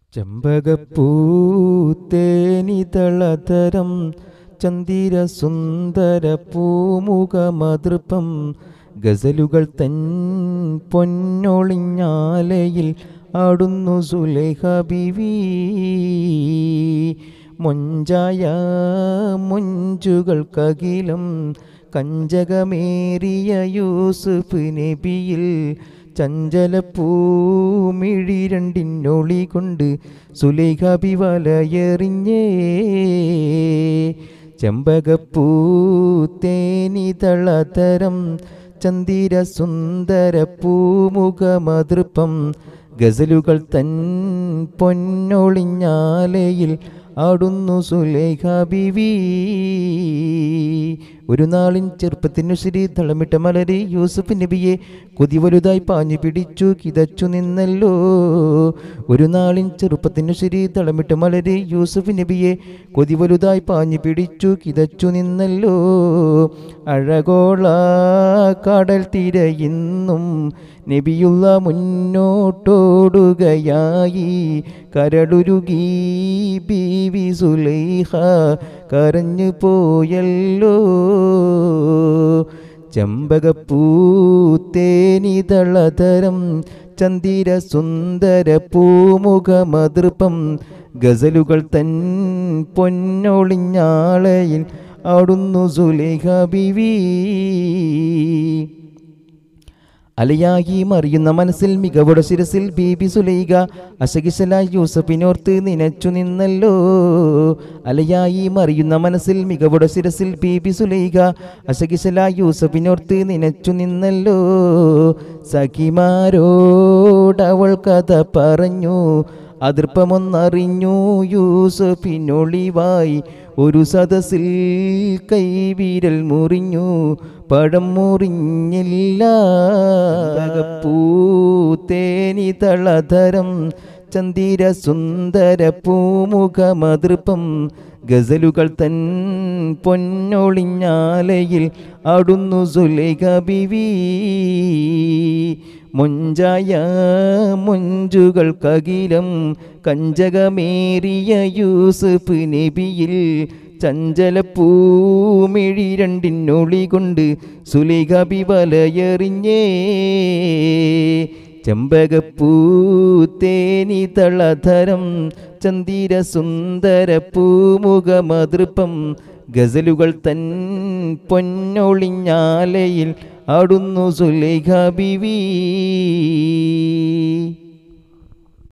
ചെമ്പകപ്പൂത്തേനിതളതരം ചന്ദിര സുന്ദര പൂമുഖമതൃപ്പം ഗസലുകൾ തൻ പൊന്നൊളിഞ്ഞാലയിൽ ആടുന്നു സുലേഖ ബിവി മൊഞ്ചായ മുഞ്ചുകൾക്കകിലം കഞ്ചകമേറിയ യൂസുഫ് നബിയിൽ ചഞ്ചലപ്പൂമിഴി രണ്ടിനൊളി കൊണ്ട് സുലേഖ ബിവലയെറിഞ്ഞേ ചെമ്പകപ്പൂത്തേനിതളതരം ചന്ദിര സുന്ദര പൂമുഖമതൃപ്പം ഗസലുകൾ തൻ പൊന്നൊളിഞ്ഞാലയിൽ ആടുന്നു സുലേഖ ബിവി ഒരു നാളിൻ ചെറുപ്പത്തിനു ശ്രീ തളമിട്ട മലരി യൂസുഫ് നബിയെ കൊതി വലുതായി പാഞ്ഞു പിടിച്ചു കിതച്ചു നിന്നല്ലോ ഒരു നാളിൻ ചെറുപ്പത്തിനു ശ്രീ തളമിട്ട മലരി യൂസുഫ് നബിയെ കൊതി വലുതായി പാഞ്ഞു പിടിച്ചു കിതച്ചു നിന്നല്ലോ അഴകോള കടൽ തിരയിന്നും നബിയുള്ള മുന്നോട്ടോടുകയായി കരടുരുകി ബീവി സുലൈഹ കരഞ്ഞു പോയല്ലോ ചെമ്പകപ്പൂത്തേനിതളതരം ചന്ദിര സുന്ദര പൂമുഖമതൃപ്പം ഗസലുകൾ തൻ പൊന്നൊളിഞ്ഞാളയിൽ ആടുന്നു സുലേഖ ബിവി അലയായി മറിയുന്ന മനസ്സിൽ മികവുടെ ശിരസിൽ ബീബി സുലൈക അശകിശലായി യൂസഫിനോർത്ത് നിനച്ചു നിന്നല്ലോ അലയായി മറിയുന്ന മനസ്സിൽ മികവുടെ ശിരസിൽ ബീബി സുലൈക അശകിശലായി യൂസഫിനോർത്ത് നിനച്ചു നിന്നല്ലോ സഖിമാരോടവൾ കഥ പറഞ്ഞു അതിർപ്പമൊന്നറിഞ്ഞു യൂസഫിനൊളിവായി ഒരു സദസ്സിൽ കൈവിരൽ മുറിഞ്ഞു പഴം മുറിഞ്ഞില്ല പൂത്തേനി തളധരം ചന്ദിര സുന്ദര പൂമുഖമതൃപ്പം ഗസലുകൾ തൻ പൊന്നൊളിഞ്ഞാലയിൽ ആടുന്നു സുലേഖ ബിവി മൊഞ്ചായ മൊഞ്ചുകൾക്കകിലം കഞ്ചകമേറിയ യൂസുഫ് നബിയിൽ ചഞ്ചലപ്പൂമിഴി രണ്ടിനൊളി കൊണ്ട് സുലേഖ ബിവലയെറിഞ്ഞേ ചെമ്പകപ്പൂത്തേനി തളധരം ചന്ദിര സുന്ദര പൂമുഖമതൃപ്പം ഗസലുകൾ തൻ പൊന്നൊളിഞ്ഞാലയിൽ ആടുന്നു സുലേഖ ബിവി